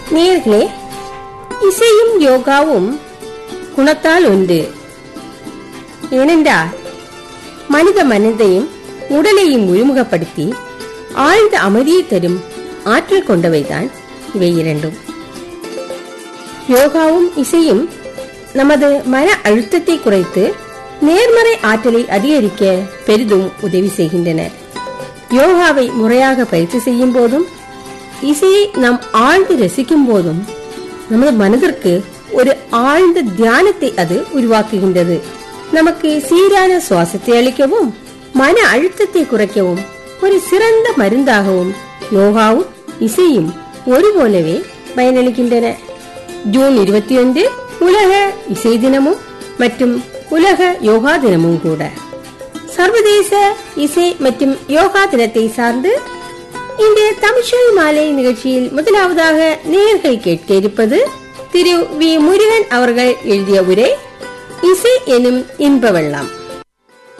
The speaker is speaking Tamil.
நேர்களே இசையும் யோகாவும் குணத்தால் உண்டு ஏனென்றால் மனித மனதையும் உடலையும் ஒருமுகப்படுத்தி ஆழ்ந்த அமைதியை தரும் ஆற்றல் கொண்டவைதான் இவை இரண்டும் யோகாவும் இசையும் நமது மன அழுத்தத்தை குறைத்து நேர்மறை ஆற்றலை அதிகரிக்க பெரிதும் உதவி செய்கின்றன யோகாவை முறையாக பயிற்சி செய்யும் போதும் இசையை நாம் ஆழ்ந்து ரசிக்கும் போதும் நமது மனதிற்கு ஒரு ஆழ்ந்த தியானத்தை அது உருவாக்குகின்றது நமக்கு சீரான சுவாசத்தை அளிக்கவும் மன அழுத்தத்தை குறைக்கவும் ஒரு சிறந்த மருந்தாகவும் யோகாவும் இசையும் ஒருபோலவே பயனளிக்கின்றன ஜூன் இருபத்தி ஒன்று உலக இசை தினமும் மற்றும் உலக யோகா தினமும் கூட சர்வதேச இசை மற்றும் யோகா தினத்தை சார்ந்து இன்றைய தமிழ்ச்சொல் மாலை நிகழ்ச்சியில் முதலாவதாக நேயர்கள் கேட்க இருப்பது திரு வி முருகன் அவர்கள் எழுதிய உரை இசை எனும் இன்ப வெள்ளம்